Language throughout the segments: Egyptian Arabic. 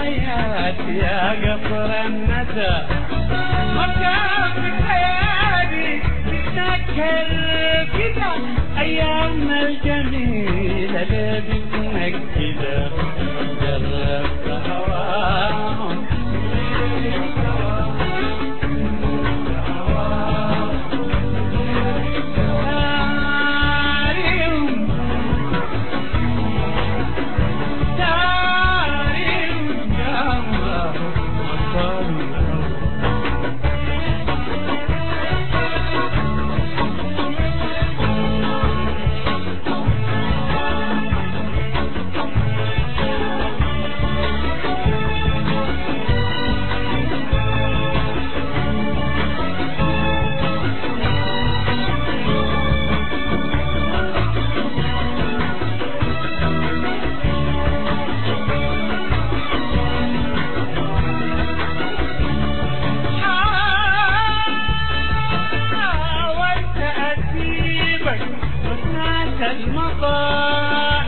البدايات يا قصر الندى مرجع في خيالي تتذكر كده ايامنا الجميلة اللي بتنكدة جربت هواهم داريهم داريهم يا الله وصلنا حاولت أسيبك وسمعت المطار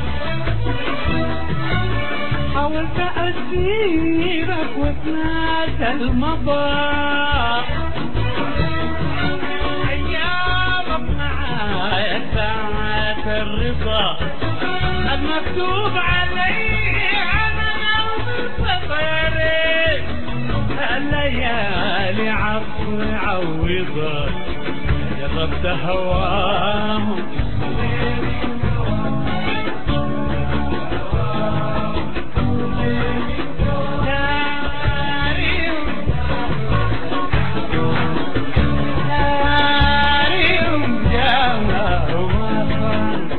حاولت أسيبك وسمعت المطار أيامك معايا ساعات الرضا المكتوب علي أنا لو بالسفر الليالي عفو عوضة جربت هواهم داريهم داريهم جاوا وصل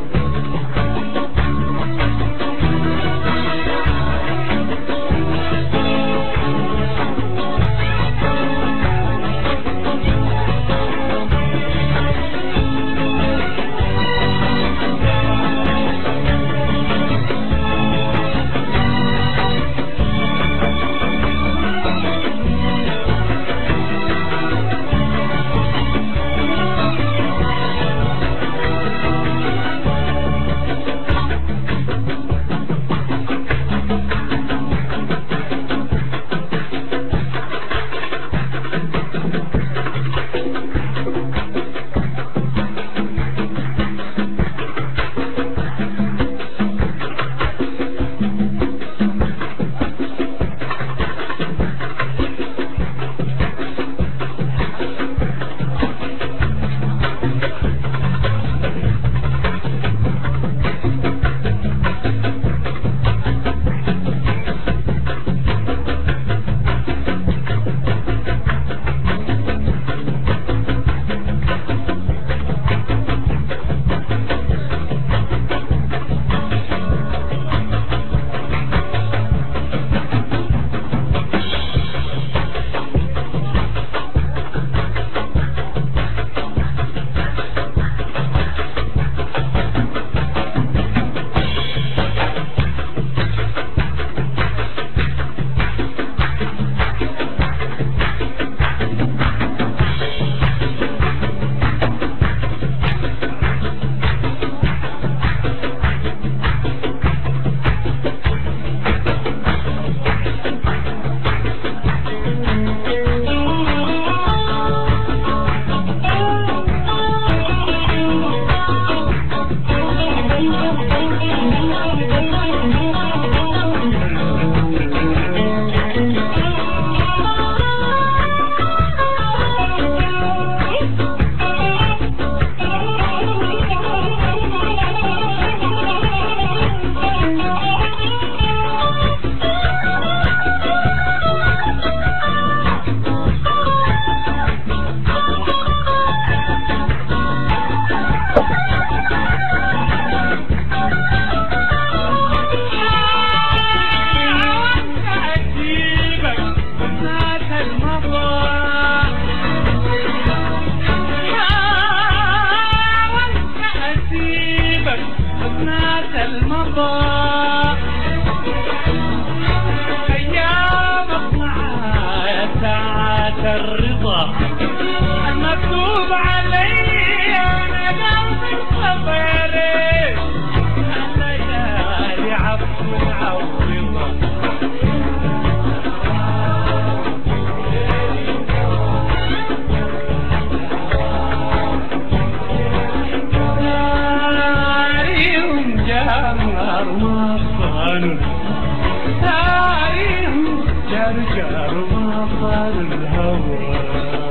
طال تاريخ جار جار ما طال الهوى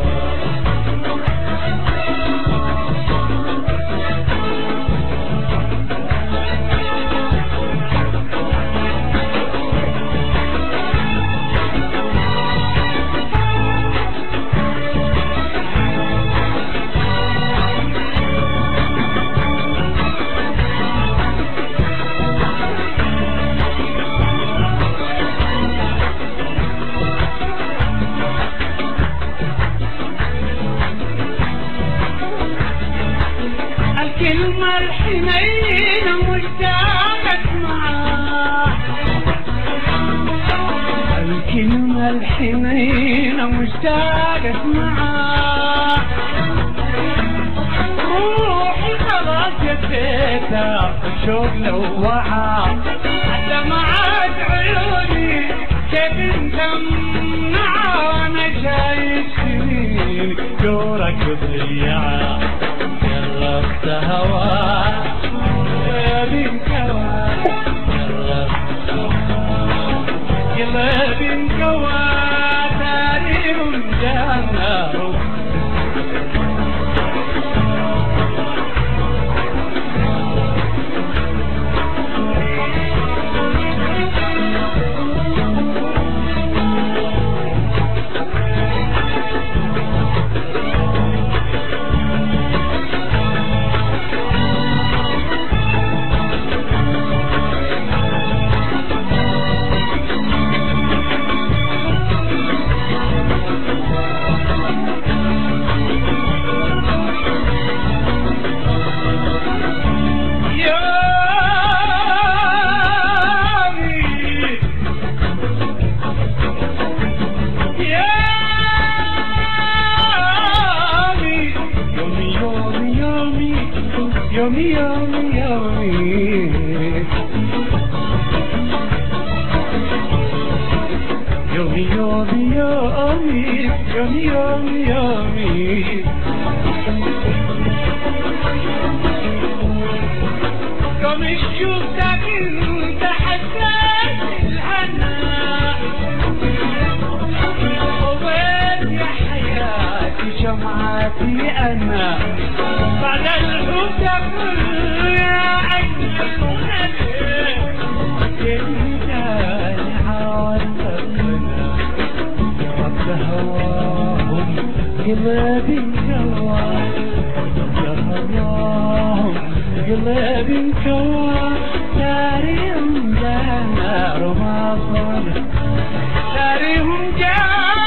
الكلمة الحنينة مشتاقة معاه الكلمة الحنينة مشتاقة معاه روحي خلاص جديتها الشوق لوعها حتى معاد عيوني كيف انت انا شايف سنين دورك ضيعها جربت هواك قلبي انكوى جربت هواك قلبي انكوى تاريخ جنة يومي يومي يومي يومي يومي يومي يومي يومي يومي يومي يومي يومي يومي يوم شفتك انت حسيت الهنا وبيت يا حياتي شمعتي انا بعد الحب ده كله يا اجمل غالي انت اللي حاولت أبنى رب هواهم قلبي انكوى يا هواهم قلبي انكوى داريهم جنار ما صار داريهم جار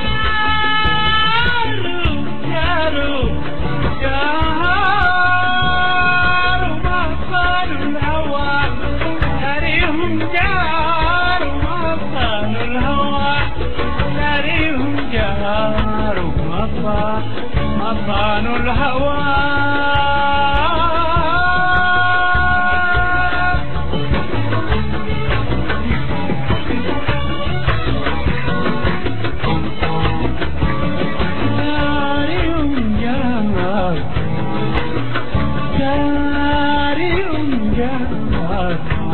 جار جار ما صار الهوى داريهم جار ما صار الهوى داريهم جار ما صار ما صار الهوى داريهم جار داريهم جار